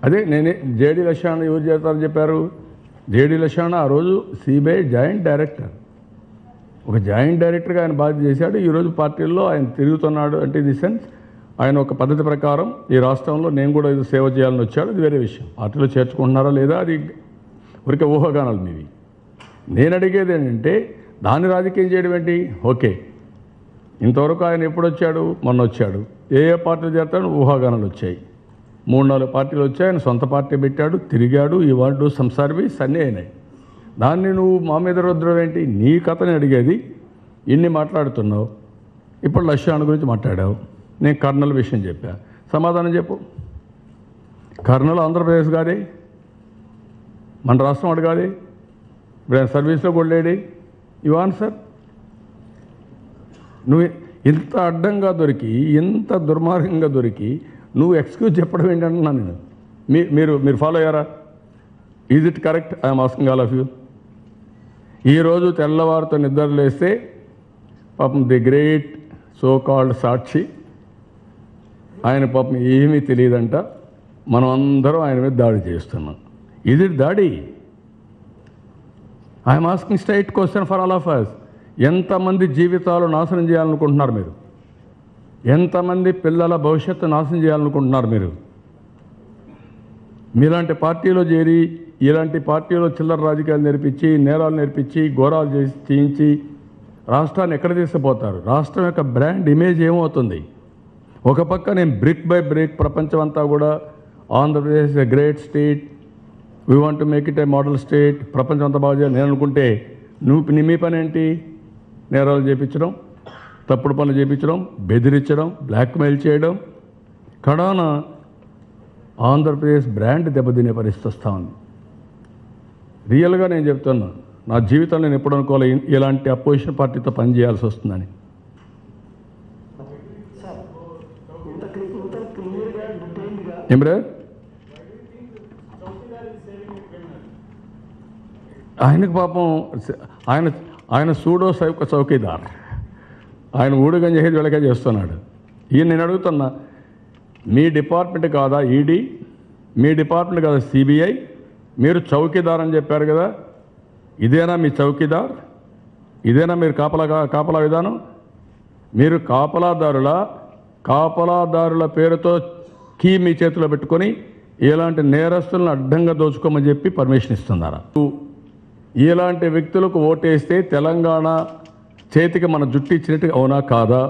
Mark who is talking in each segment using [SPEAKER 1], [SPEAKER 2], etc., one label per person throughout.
[SPEAKER 1] అదే నేనే జేడీ లక్షాణ ఎవరు చేస్తారని చెప్పారు జేడీ లక్షాణ ఆ రోజు సిబిఐ జాయింట్ డైరెక్టర్ ఒక జాయింట్ డైరెక్టర్గా ఆయన బాధ్యత చేశాడు ఈరోజు పార్టీల్లో ఆయన తిరుగుతున్నాడు అంటే ఇది సెన్స్ ఆయన ఒక పద్ధతి ప్రకారం ఈ రాష్ట్రంలో నేను కూడా ఇది సేవ చేయాలని వచ్చాడు అది వేరే విషయం పార్టీలో చేర్చుకుంటున్నారా లేదా అది ఊరికే ఊహాగానాలు మీవి నేను అడిగేది ఏంటంటే దాన్ని రాజకీయం చేయడం ఏంటి ఓకే ఇంతవరకు ఆయన ఎప్పుడు వచ్చాడు మొన్న వచ్చాడు ఏ ఏ పార్టీలు చేస్తాడు ఊహాగానాలు వచ్చాయి మూడు నాలుగు పార్టీలు వచ్చాయి ఆయన సొంత పార్టీ పెట్టాడు తిరిగాడు ఈ వాడు సమ్ సర్వీస్ అన్నీ అయినాయి దాన్ని నువ్వు మా మీద రుద్రం ఏంటి నీ కథని అడిగేది ఇన్ని మాట్లాడుతున్నావు ఇప్పుడు లక్ష్యాన్ని గురించి మాట్లాడావు నేను కర్నల్ విషయం చెప్పా సమాధానం చెప్పు కర్నల్ ఆంధ్రప్రదేశ్ కాదే మన రాష్ట్రం వాడు కాదే ఇప్పుడు ఆయన సర్వీస్లో కొళ్ళేడి యు ఆన్సర్ నువ్వు ఇంత అడ్డంగా దొరికి ఇంత దుర్మార్గంగా దొరికి నువ్వు ఎక్స్క్యూజ్ చెప్పడం ఏంటంటున్నా నేను మీ మీరు మీరు ఫాలో అయ్యారా is it correct I am asking all of you ఈరోజు తెల్లవారితో నిద్ర లేస్తే పాపం the great so called Sakshi ఆయన పాపం ఏమీ తెలియదంట మనం అందరం ఆయన మీద దాడి చేస్తున్నాం ఇది దాడి I am asking straight question for all of us ఎంతమంది జీవితాలు నాశనం చేయాలనుకుంటున్నారు మీరు ఎంతమంది పిల్లల భవిష్యత్తు నాశనం చేయాలనుకుంటున్నారు మీరు మీలాంటి పార్టీలో చేరి ఇలాంటి పార్టీలో చిల్లర రాజకీయాలు నేర్పించి నేరాలు నేర్పించి ఘోరాలు చేసి చేయించి రాష్ట్రాన్ని ఎక్కడ తీసుకుపోతారు రాష్ట్రం యొక్క బ్రాండ్ ఇమేజ్ ఏమవుతుంది ఒక పక్క నేను బ్రిక్ బై బ్రిక్ ప్రపంచం అంతా కూడా Andhra Pradesh a great state we want to make it a model state ప్రపంచం అంతా బాగా చేయాలి నేను అనుకుంటే నువ్వు నీ మీ పని ఏంటి నేరాలు చేయించడం తప్పుడు పనులు చేయించడం బెదిరించడం బ్లాక్మెయిల్ చేయడం కడాన ఆంధ్రప్రదేశ్ బ్రాండ్ దెబ్బతినే పరిస్థితి వస్తూ ఉంది రియల్గా నేను చెప్తున్నా నా జీవితంలో నేను ఎప్పుడు అనుకోవాలి ఇ- ఇలాంటి అపోజిషన్ పార్టీతో పనిచేయాల్సి వస్తుందని
[SPEAKER 2] సార్ ఇంత క్లి- ఇంత క్లియర్గా డీటెయిల్డ్గా
[SPEAKER 1] ఏమిరా ఆయనకు పాపం స- ఆయన ఆయన సూడో సౌక చౌకీదార్ ఆయన ఊడుగం చేసేది వెళ్ళగా చేస్తున్నాడు ఈయన నేను అడుగుతున్నా మీ డిపార్ట్మెంట్ కాదా ఈడీ మీ డిపార్ట్మెంట్ కాదా సిబిఐ మీరు చౌకీదార్ అని చెప్పారు కదా ఇదేనా మీ చౌకీదార్ ఇదేనా మీరు కాపలా కాపలా విధానం మీరు కాపలాదారుల కాపలాదారుల పేరుతో కీ మీ చేతిలో పెట్టుకొని ఇలాంటి నేరస్తులను అడ్డంగా దోచుకోమని చెప్పి పర్మిషన్ ఇస్తున్నారా ఇలాంటి వ్యక్తులకు ఓటేస్తే తెలంగాణ చేతికి మన జుట్టు ఇచ్చినట్టు అవునా కాదా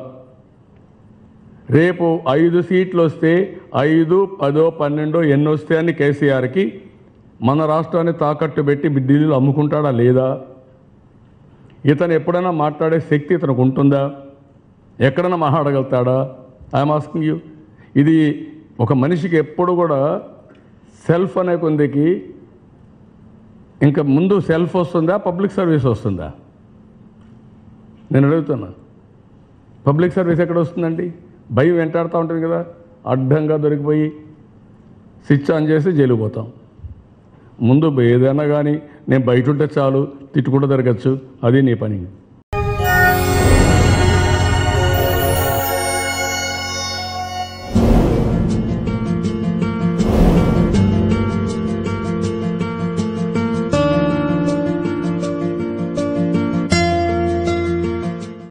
[SPEAKER 1] రేపు ఐదు సీట్లు వస్తే ఐదు పదో పన్నెండో ఎన్ని వస్తాయని కేసీఆర్కి మన రాష్ట్రాన్ని తాకట్టు పెట్టి ఢిల్లీలో అమ్ముకుంటాడా లేదా ఇతను ఎప్పుడైనా మాట్లాడే శక్తి ఇతనికి ఉంటుందా ఎక్కడైనా మాట్లాడగలుగుతాడా ఐఎమ్ ఆస్కింగ్ యూ ఇది ఒక మనిషికి ఎప్పుడు కూడా సెల్ఫ్ అనే కొందికి ఇంకా ముందు సెల్ఫ్ వస్తుందా పబ్లిక్ సర్వీస్ వస్తుందా నేను అడుగుతున్నా పబ్లిక్ సర్వీస్ ఎక్కడ వస్తుందండి భయం వెంటాడుతూ ఉంటుంది కదా అడ్డంగా దొరికిపోయి స్విచ్ ఆన్ చేసి జైలుకు పోతాం ముందు ఏదైనా కానీ నేను బయట ఉంటే చాలు తిట్టుకుంటూ తిరగచ్చు అది నీ పని